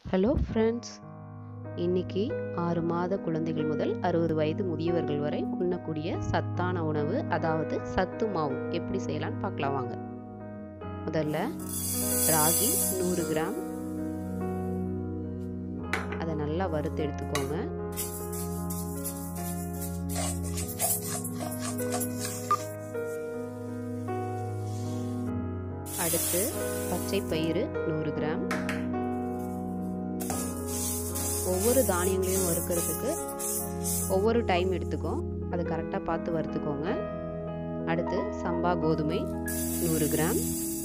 hello friends இன்னைக்கு ஆறு மாத குழந்தைகள் முதல் அறுபது வயது முதியவர்கள் வரை உண்ணக்கூடிய சத்தான உணவு அதாவது சத்து மாவு எப்படி செய்யலாம்னு பார்க்கலாம் வாங்க முதல்ல ராகி நூறு கிராம் அதை நல்லா வறுத்து எடுத்துக்கோங்க அடுத்து பச்சை பயிறு நூறு கிராம் ஒவ்வொரு தானியங்களையும் வறுக்கிறதுக்கு ஒவ்வொரு டைம் எடுத்துக்கும் அதை கரெக்டாக பார்த்து வறுத்துக்கோங்க அடுத்து சம்பா கோதுமை நூறு கிராம்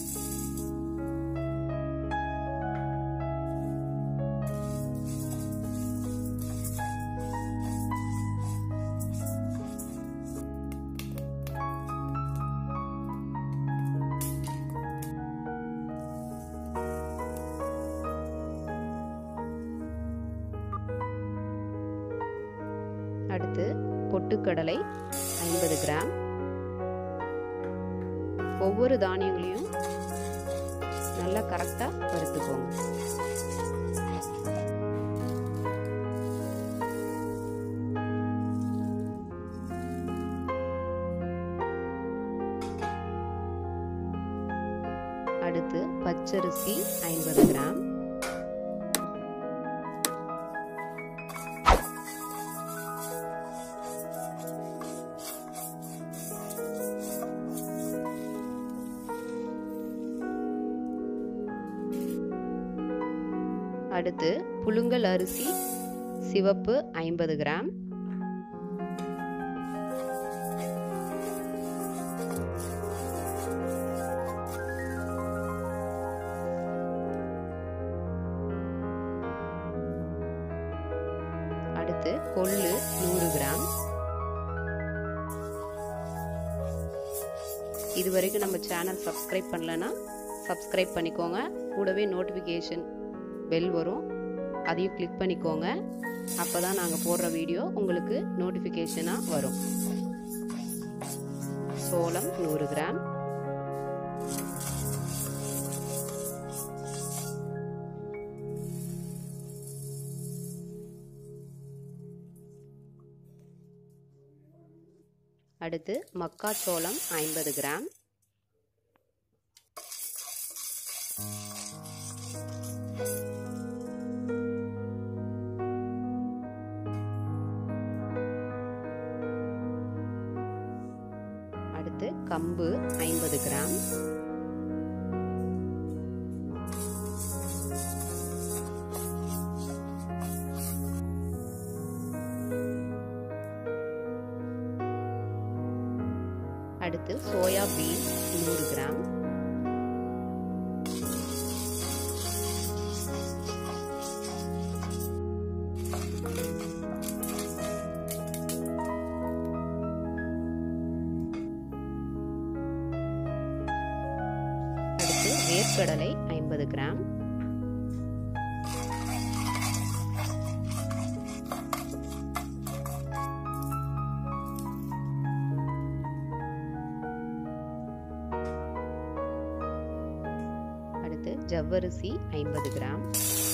அடுத்து பொட்டுக்கடலை ஐம்பது கிராம் ஒவ்வொரு தானியங்களையும் நல்லா கரெக்டாக வறுத்துக்கோங்க அடுத்து பச்சரிசி ஐம்பது கிராம் அடுத்து புழுங்கல் அரிசி சிவப்பு ஐம்பது கிராம் அடுத்து கொள்ளு நூறு கிராம் இது வரைக்கும் நம்ம சேனல் சப்ஸ்கிரைப் பண்ணலன்னா சப்ஸ்கிரைப் பண்ணிக்கோங்க கூடவே நோட்டிஃபிகேஷன் பெல் வரும் அதையும் கிளிக் பண்ணிக்கோங்க அப்போ தான் நாங்கள் போடுற வீடியோ உங்களுக்கு நோட்டிஃபிகேஷனாக வரும் சோளம் நூறு கிராம் அடுத்து மக்காச்சோளம் ஐம்பது கிராம் அடுத்து கம்பு ஐம்பது கிராம் அடுத்து சோயா பீன் நூறு கிராம் அடுத்து வேர்க்கடலை ஐம்பது கிராம் அடுத்து ஜவ்வரிசி ஐம்பது கிராம்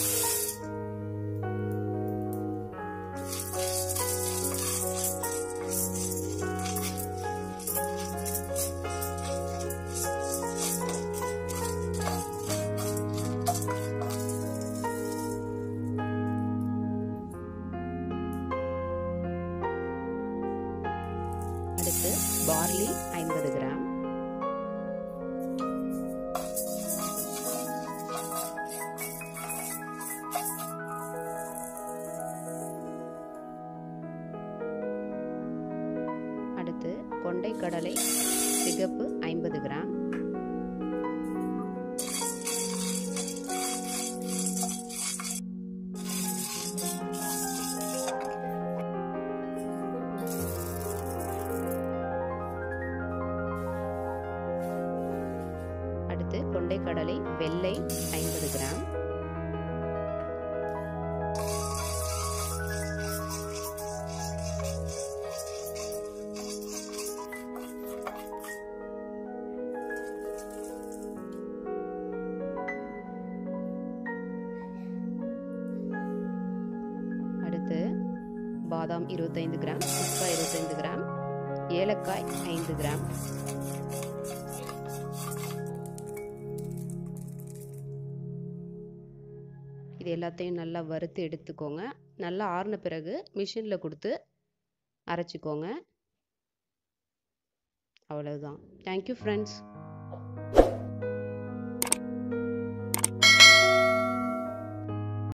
அடுத்து பார்லி ஐம்பது கிராம் அடுத்து கொண்டை கடலை சிகப்பு ஐம்பது கிராம் அடுத்து கொண்டை கடலை வெள்ளை ஐம்பது கிராம் பாதாம் இருபத்தைந்து கிராம் பிஸ்தா இருபத்தைந்து கிராம் ஏலக்காய் ஐந்து கிராம் இது எல்லாத்தையும் நல்லா வறுத்து எடுத்துக்கோங்க நல்லா ஆறின பிறகு மிஷினில் கொடுத்து அரைச்சிக்கோங்க அவ்வளவுதான் தேங்க்யூ ஃப்ரெண்ட்ஸ்